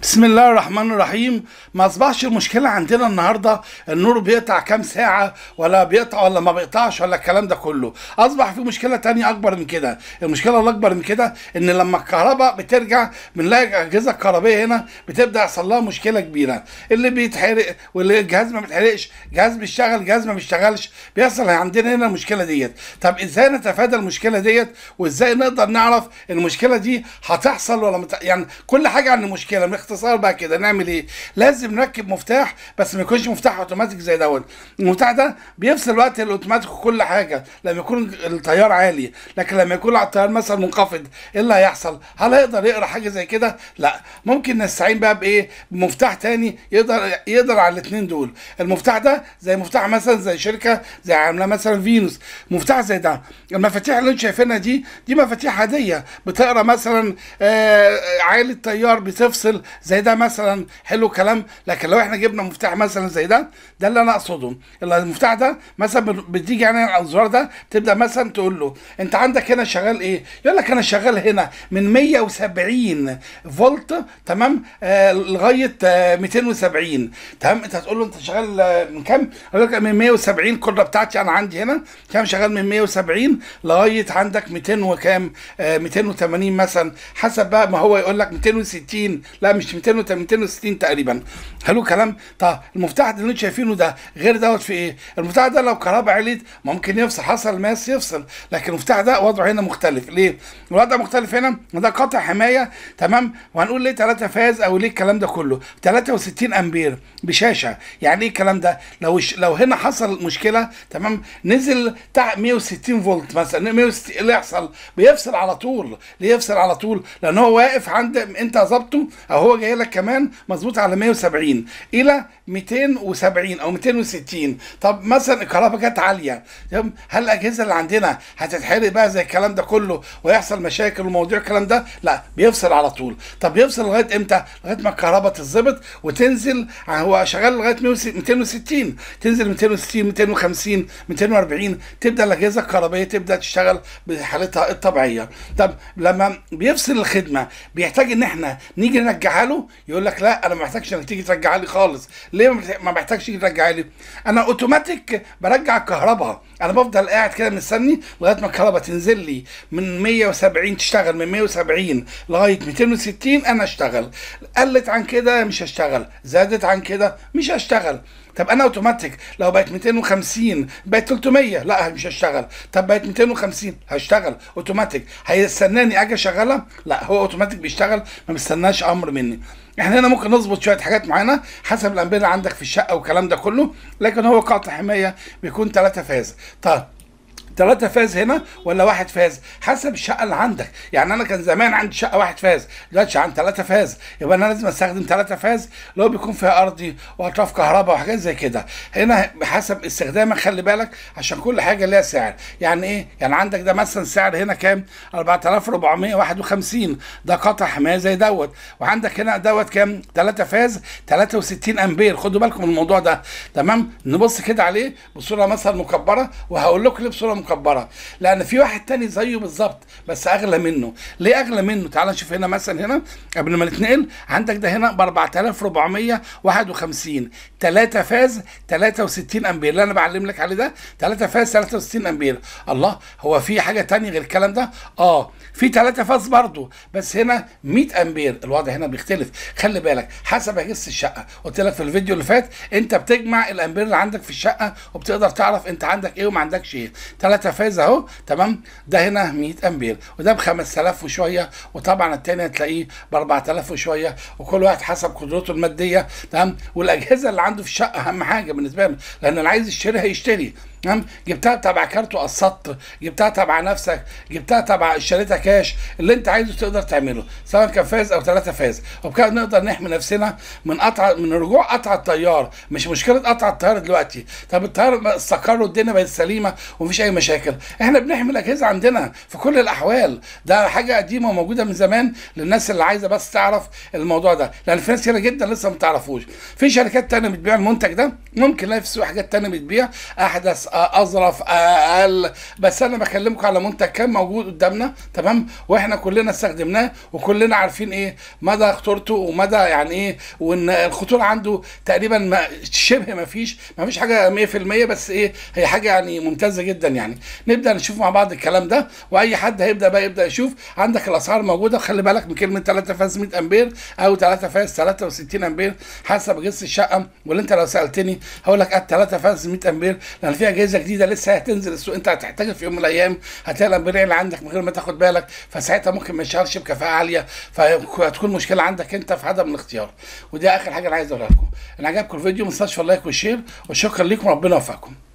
بسم الله الرحمن الرحيم ما اصبحش المشكله عندنا النهارده النور بيقطع كام ساعه ولا بيقطع ولا ما بيقطعش ولا الكلام ده كله اصبح في مشكله تانية اكبر من كده المشكله الاكبر من كده ان لما الكهرباء بترجع بنلاقي الاجهزه الكهربائيه هنا بتبدا يحصل لها مشكله كبيره اللي بيتحرق واللي الجهاز ما بيتحرقش جهاز بيشتغل جهاز ما بيشتغلش بيحصل عندنا هنا المشكله ديت طب ازاي نتفادى المشكله ديت وازاي نقدر نعرف المشكله دي هتحصل ولا مت... يعني كل حاجه عن المشكله باختصار بقى كده نعمل ايه لازم نركب مفتاح بس ما يكونش مفتاح اوتوماتيك زي دوت المفتاح ده بيفصل وقت الاوتوماتيك وكل حاجه لما يكون التيار عالي لكن لما يكون على التيار مثلا منخفض ايه اللي هيحصل هل هيقدر يقرا حاجه زي كده لا ممكن نستعين بقى بايه بمفتاح تاني يقدر يقدر على الاثنين دول المفتاح ده زي مفتاح مثلا زي شركه زي عامله مثلا فينوس مفتاح زي ده المفاتيح اللي انتم شايفينها دي دي مفاتيح عاديه بتقرا مثلا آه عالي التيار بتفصل زي ده مثلا حلو كلام لكن لو احنا جبنا مفتاح مثلا زي ده ده اللي انا اقصده المفتاح ده مثلا بتيجي يعني على الزرار ده تبدا مثلا تقول له انت عندك هنا شغال ايه يقول لك انا شغال هنا من 170 فولت تمام آه لغايه آه 270 تمام انت هتقول له انت شغال آه من كام يقول لك من 170 القدره بتاعتي انا عندي هنا كام شغال من 170 لغايه عندك 200 وكام آه 280 مثلا حسب بقى ما هو يقول لك 260 لا مش 200 260 تقريبا حلو كلام طب المفتاح اللي انتوا شايفينه ده غير دوت في ايه المفتاح ده لو كهرباء عليت ممكن يفصل حصل ماس يفصل لكن المفتاح ده وضعه هنا مختلف ليه الوضع مختلف هنا ده قطع حمايه تمام وهنقول ليه 3 فاز او ليه الكلام ده كله 63 امبير بشاشه يعني ايه الكلام ده لو لو هنا حصل مشكله تمام نزل تحت 160 فولت مثلا 160 اللي يحصل بيفصل على طول ليه يفصل على طول لان هو واقف عند انت ظبطه او هو جاي لك كمان مظبوط على 170 الى 270 او 260 طب مثلا الكهرباء جت عاليه هل الاجهزه اللي عندنا هتتحرق بقى زي الكلام ده كله ويحصل مشاكل ومواضيع الكلام ده لا بيفصل على طول طب بيفصل لغايه امتى لغايه ما الكهرباء تتظبط وتنزل هو شغال لغايه 260 تنزل 260 250 240 تبدا الاجهزه الكهربائيه تبدا تشتغل بحالتها الطبيعيه طب لما بيفصل الخدمه بيحتاج ان احنا نيجي نرجعها له يقول لك لا انا ما محتاجش انك تيجي ترجعها لي خالص ليه ما محتاجش تيجي ترجعها لي انا اوتوماتيك برجع الكهرباء انا بفضل قاعد كده مستني لغايه ما الكهرباء تنزل لي من 170 تشتغل من 170 لغايه 260 انا اشتغل قلت عن كده مش هشتغل زادت عن كده مش هشتغل طب انا اوتوماتيك لو بقت 250 بقت 300 لا مش هشتغل طب بقت 250 هشتغل اوتوماتيك هيستناني اجي اشغلها لا هو اوتوماتيك بيشتغل ما بيستناش امر مني احنا هنا ممكن نظبط شويه حاجات معينه حسب الانبياء اللي عندك في الشقه والكلام ده كله لكن هو قاطع حمايه بيكون ثلاثة فاز طيب ثلاثة فاز هنا ولا واحد فاز حسب الشقة اللي عندك يعني أنا كان زمان عندي شقة واحد فاز دلوقتي عندي ثلاثة فاز يبقى أنا لازم أستخدم ثلاثة فاز اللي هو بيكون فيها أرضي وأطراف كهرباء وحاجات زي كده هنا بحسب استخدامك خلي بالك عشان كل حاجة ليها سعر يعني إيه يعني عندك ده مثلا سعر هنا كام 4451 ده قطع حماية زي دوت وعندك هنا دوت كام 3 فاز 63 أمبير خدوا بالكم من الموضوع ده تمام نبص كده عليه بصورة مثلا مكبرة وهقول لكم ليه بصورة مكبره لان في واحد تاني زيه بالظبط بس اغلى منه ليه اغلى منه تعال نشوف هنا مثلا هنا قبل ما نتنقل عندك ده هنا ب 4451 3 فاز 63 امبير اللي انا بعلم لك عليه ده 3 فاز 63 امبير الله هو في حاجه تانية غير الكلام ده اه في 3 فاز برضه بس هنا 100 امبير الوضع هنا بيختلف خلي بالك حسب اجهزه الشقه قلت لك في الفيديو اللي فات انت بتجمع الامبير اللي عندك في الشقه وبتقدر تعرف انت عندك ايه وما عندكش ايه 3 فاز اهو تمام ده هنا 100 امبير وده ب 5000 وشويه وطبعا الثاني هتلاقيه ب 4000 وشويه وكل واحد حسب قدرته الماديه تمام والاجهزه اللي عنده في الشقه اهم حاجه بالنسبه له لان اللي عايز يشتريها يشتري تمام جبتها تبع كارت وقسطت جبتها تبع نفسك جبتها تبع اشتريتها كاش اللي انت عايزه تقدر تعمله سواء كان فاز او ثلاثة فاز وبكده نقدر نحمي نفسنا من قطع من رجوع قطع التيار مش مشكله قطع التيار دلوقتي طب التيار استقر والدنيا بقت سليمه ومفيش اي مشاكل احنا بنحمي الاجهزه عندنا في كل الاحوال ده حاجه قديمه وموجوده من زمان للناس اللي عايزه بس تعرف الموضوع ده لان في ناس كتير جدا لسه ما تعرفوش في شركات تانية بتبيع المنتج ده ممكن نلاقي في السوق حاجات تانية بتبيع احدث اظرف اقل بس انا بكلمكم على منتج كان موجود قدامنا تمام واحنا كلنا استخدمناه وكلنا عارفين ايه مدى خطورته ومدى يعني ايه وان الخطوره عنده تقريبا ما شبه ما فيش ما فيش حاجه 100% بس ايه هي حاجه يعني ممتازه جدا يعني نبدا نشوف مع بعض الكلام ده واي حد هيبدا بقى يبدا يشوف عندك الاسعار موجوده خلي بالك من كلمه 3 فاز 100 امبير او 3 فاز 63 امبير حسب جنس الشقه واللي انت لو سالتني هقول لك قد 3 فاز 100 امبير لان في اجهزه جديده لسه هتنزل السوق انت هتحتاجها في يوم من الايام هتلاقي الامبير اللي عندك من غير ما تاخد بالك فساعتها ممكن ما يشتغلش بكفاءه عاليه فهتكون مشكله عندك انت في عدم الاختيار ودي اخر حاجه انا عايز اقولها لكم ان عجبكم الفيديو ما تنساش في اللايك والشير وشكرا لكم ربنا يوفقكم